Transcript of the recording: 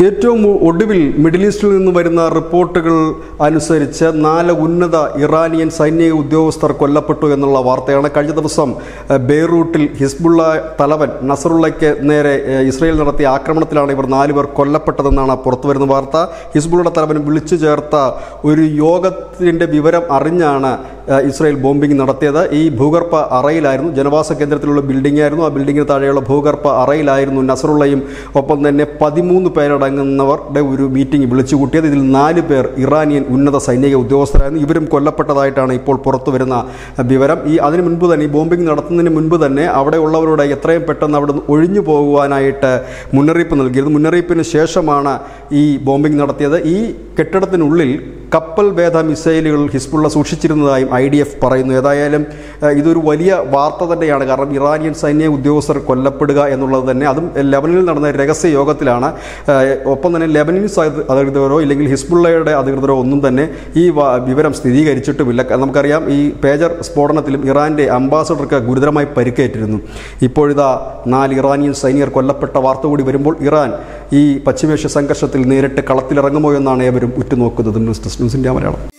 ഏറ്റവും ഒടുവിൽ മിഡിൽ ഈസ്റ്റിൽ നിന്ന് വരുന്ന റിപ്പോർട്ടുകൾ അനുസരിച്ച് നാല് ഉന്നത ഇറാനിയൻ സൈനിക ഉദ്യോഗസ്ഥർ കൊല്ലപ്പെട്ടു എന്നുള്ള വാർത്തയാണ് കഴിഞ്ഞ ദിവസം ഏഹ്, ബെയ്റൂട്ടിൽ ഹിസ്ബുള്ള തലവൻ നസറുള്ളയ്ക്ക് നേരെ ഏഹ്, ഇസ്രയേൽ നടത്തിയ ആക്രമണത്തിലാണ് ഇവർ നാലുപേർ കൊല്ലപ്പെട്ടതെന്നാണ് പുറത്തുവരുന്ന വാർത്ത ഹിസ്ബുള്ളയുടെ തലവൻ വിളിച്ചു ചേർത്ത ഒരു യോഗത്തിൻ്റെ വിവരം അറിഞ്ഞാണ് ഏഹ്, ഇസ്രയേൽ ബോംബിംഗ് നടത്തിയത് ഈ ഭൂഗർഭ അറയിലായിരുന്നു ജനവാസ കേന്ദ്രത്തിലുള്ള ബിൽഡിംഗ് ആയിരുന്നു ആ ബിൽഡിങ്ങിന് താഴെയുള്ള ഭൂഗർഭ അറയിലായിരുന്നു നസറുള്ളയും ഒപ്പം തന്നെ പതിമൂന്ന് പേരടങ്ങുന്നവരുടെ ഒരു മീറ്റിംഗ് വിളിച്ചു കൂട്ടിയത് ഇതിൽ നാല് പേർ ഇറാനിയൻ ഉന്നത സൈനിക ഉദ്യോഗസ്ഥരായിരുന്നു ഇവരും കൊല്ലപ്പെട്ടതായിട്ടാണ് ഇപ്പോൾ പുറത്തു വരുന്ന വിവരം ഈ അതിന് മുൻപ് തന്നെ ഈ ബോംബിംഗ് നടത്തുന്നതിന് മുൻപ് തന്നെ അവിടെ ഉള്ളവരോട് എത്രയും പെട്ടെന്ന് അവിടെ നിന്ന് ഒഴിഞ്ഞു പോകുവാനായിട്ട് മുന്നറിയിപ്പ് നൽകിയിരുന്നു മുന്നറിയിപ്പിന് ശേഷമാണ് ഈ ബോംബിംഗ് നടത്തിയത് ഈ കെട്ടിടത്തിനുള്ളിൽ കപ്പൽ ഭേദ മിസൈലുകൾ ഹിസ്ബുള്ള സൂക്ഷിച്ചിരുന്നതായും ഐ ഡി എഫ് പറയുന്നു ഏതായാലും ഏഹ്, ഇതൊരു വലിയ വാർത്ത തന്നെയാണ് കാരണം ഇറാനിയൻ സൈനിക ഉദ്യോഗസ്ഥർ കൊല്ലപ്പെടുക എന്നുള്ളത് തന്നെ അതും ലെബനിൽ നടന്ന രഹസ്യ യോഗത്തിലാണ് ഏഹ്, ഒപ്പം തന്നെ ലെബനീസ് അധി- അധികൃതരോ ഇല്ലെങ്കിൽ ഹിസ്ബുള്ളയുടെ അധികൃതരോ ഒന്നും തന്നെ ഈ വ- വിവരം സ്ഥിരീകരിച്ചിട്ടുമില്ല കാരണം നമുക്കറിയാം ഈ പേജർ സ്ഫോടനത്തിലും ഇറാന്റെ അംബാസഡർക്ക് ഗുരുതരമായി പരിക്കേറ്റിരുന്നു ഇപ്പോഴിതാ നാല് ഇറാനിയൻ സൈനികർ കൊല്ലപ്പെട്ട വാർത്ത കൂടി വരുമ്പോൾ ഇറാൻ ഈ പശ്ചിമേഷ്യ സംഘർഷത്തിൽ നേരിട്ട് കളത്തിലിറങ്ങുമോ എന്നാണ് ഏവരും ഉറ്റുനോക്കുന്നത് news desk news India Malayalam